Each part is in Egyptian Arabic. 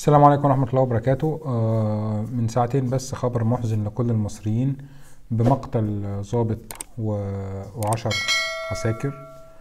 السلام عليكم ورحمة الله وبركاته آه، من ساعتين بس خبر محزن لكل المصريين بمقتل ضابط و- وعشر عساكر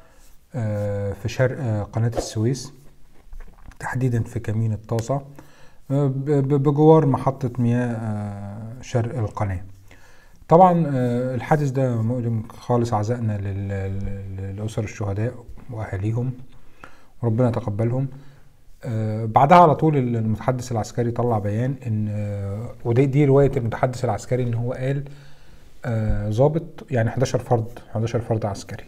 آه، في شرق آه، قناة السويس تحديدا في كمين الطاسة آه، ب- ب- بجوار محطة مياه آه، شرق القناة طبعا آه، الحادث ده مؤلم خالص عزائنا لل- لل- لأسر الشهداء وأهاليهم وربنا يتقبلهم آه، بعدها على طول المتحدث العسكري طلع بيان ان آه، ودي دي روايه المتحدث العسكري ان هو قال آه، ضابط يعني 11 فرد 11 فرد عسكري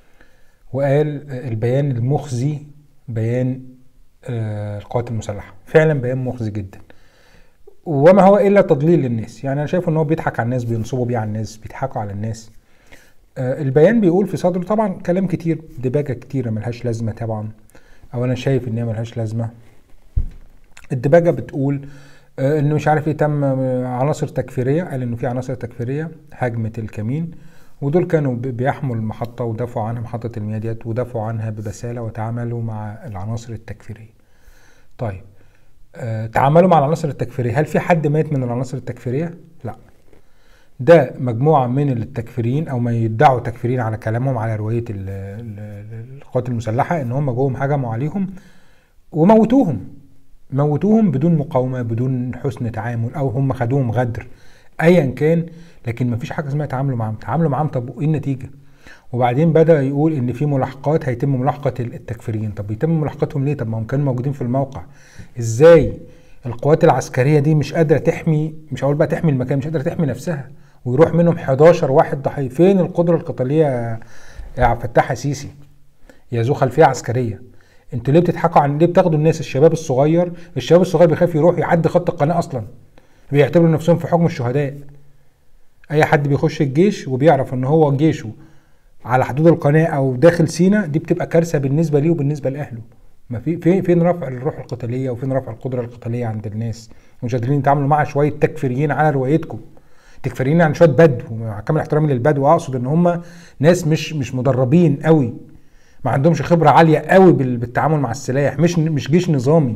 وقال آه، البيان المخزي بيان آه، القوات المسلحه فعلا بيان مخزي جدا وما هو الا تضليل للناس يعني انا شايف ان هو بيضحك على الناس بينصبوا بيه على الناس بيضحكوا على الناس آه، البيان بيقول في صدره طبعا كلام كتير دباجه كتيره ملهاش لازمه طبعا او انا شايف ان هي ملهاش لازمه الدباجه بتقول آه، انه مش عارف ايه تم آه، عناصر تكفيريه قال انه في عناصر تكفيريه هاجمت الكمين ودول كانوا بي- بيحموا المحطه ودافعوا عنها محطه المياه ديت ودافعوا عنها ببساله وتعاملوا مع العناصر التكفيريه. طيب آه، تعاملوا مع العناصر التكفيريه هل في حد مات من العناصر التكفيريه؟ لا. ده مجموعه من التكفيريين او ما يدعوا تكفيريين على كلامهم على روايه ال- ال- القوات المسلحه ان هم جوهم هجموا عليهم وموتوهم موتوهم بدون مقاومه بدون حسن تعامل او هم خدوهم غدر ايا كان لكن ما فيش حاجه اسمها تعاملوا معاهم تعاملوا معاهم طب وايه النتيجه وبعدين بدا يقول ان في ملاحقات هيتم ملاحقه التكفيريين طب يتم ملاحقتهم ليه طب ما هم كانوا موجودين في الموقع ازاي القوات العسكريه دي مش قادره تحمي مش هقول بقى تحمي المكان مش قادره تحمي نفسها ويروح منهم 11 واحد ضحيه فين القدره القتاليه يا- يا عبد الفتاح السيسي يا ذو خلفيه عسكريه انتوا ليه بتضحكوا عن ليه بتاخدوا الناس الشباب الصغير الشباب الصغير بيخاف يروح يعدي خط القناه اصلا بيعتبروا نفسهم في حكم الشهداء اي حد بيخش الجيش وبيعرف ان هو جيشه على حدود القناه او داخل سينا دي بتبقى كارثه بالنسبه ليه وبالنسبه لاهله ما في في فين رفع الروح القتاليه وفين رفع القدره القتاليه عند الناس مش قادرين يتعاملوا مع شويه تكفيريين على روايتكم تكفيريين يعني شويه بدو مع كامل احترامي للبدو اقصد ان هم ناس مش مش مدربين قوي ما عندهمش خبره عاليه قوي بال- بالتعامل مع السلاح مش مش جيش نظامي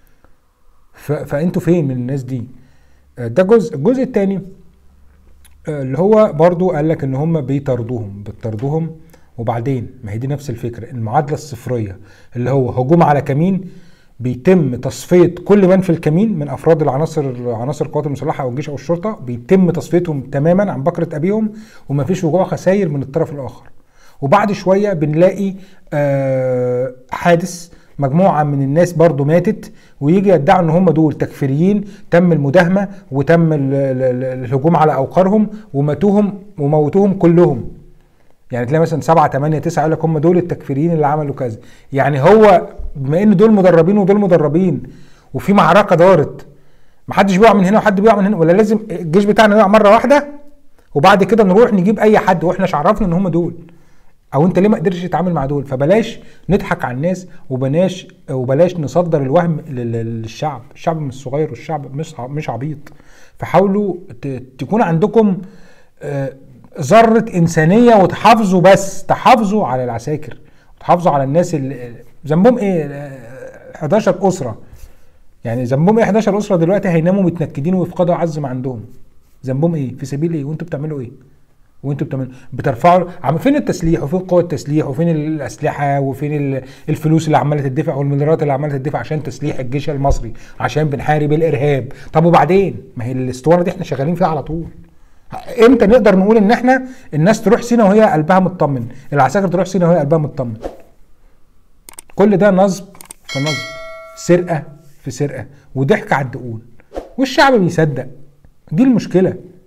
ف- فانتوا فين من الناس دي آه، ده جزء الجزء الثاني اللي هو برضو قال لك ان هم بيطردوهم بيطردوهم وبعدين ما هي دي نفس الفكره المعادله الصفريه اللي هو هجوم على كمين بيتم تصفيه كل من في الكمين من افراد العناصر عناصر القوات المسلحه او الجيش او الشرطه بيتم تصفيتهم تماما عن بكره ابيهم ومفيش وقوع خسائر من الطرف الاخر وبعد شويه بنلاقي آه حادث مجموعه من الناس برضو ماتت ويجي يدعوا ان هم دول تكفيريين تم المداهمه وتم ال- ال- ال- الهجوم على اوقارهم وماتوهم وموتوهم كلهم يعني تلاقي مثلا سبعة تمانية تسعة يقول لك هم دول التكفيريين اللي عملوا كذا يعني هو بما ان دول مدربين ودول مدربين وفي معركه دارت محدش بيقع من هنا وحد بيقع من هنا ولا لازم الجيش بتاعنا يقع مره واحده وبعد كده نروح نجيب اي حد واحنا مش عرفنا ان هم دول او انت ليه ما قدرتش تتعامل مع دول فبلاش نضحك على الناس وبلاش وبلاش نصدر الوهم لل- للشعب الشعب مش صغير والشعب مش ع- مش عبيط فحاولوا ت- تكون عندكم آه، ذره انسانيه وتحافظوا بس تحافظوا على العساكر تحافظوا على الناس اللي ذنبهم ايه آه، 11 اسره يعني ذنبهم ايه 11 اسره دلوقتي هيناموا متنكدين ويفقدوا اعز ما عندهم ذنبهم ايه في سبيل ايه وانتوا بتعملوا ايه وانتوا بتعملوا بترفعوا عم فين التسليح وفين قوة التسليح وفين الاسلحه وفين ال- الفلوس اللي عماله تدفع والمليارات اللي عماله تدفع عشان تسليح الجيش المصري عشان بنحارب الارهاب طب وبعدين ما هي الاسطوانه دي احنا شغالين فيها على طول امتى نقدر نقول ان احنا الناس تروح سينا وهي قلبها مطمن العساكر تروح سينا وهي قلبها مطمن كل ده نصب في نصب سرقه في سرقه وضحك على الدقون والشعب بيصدق دي المشكله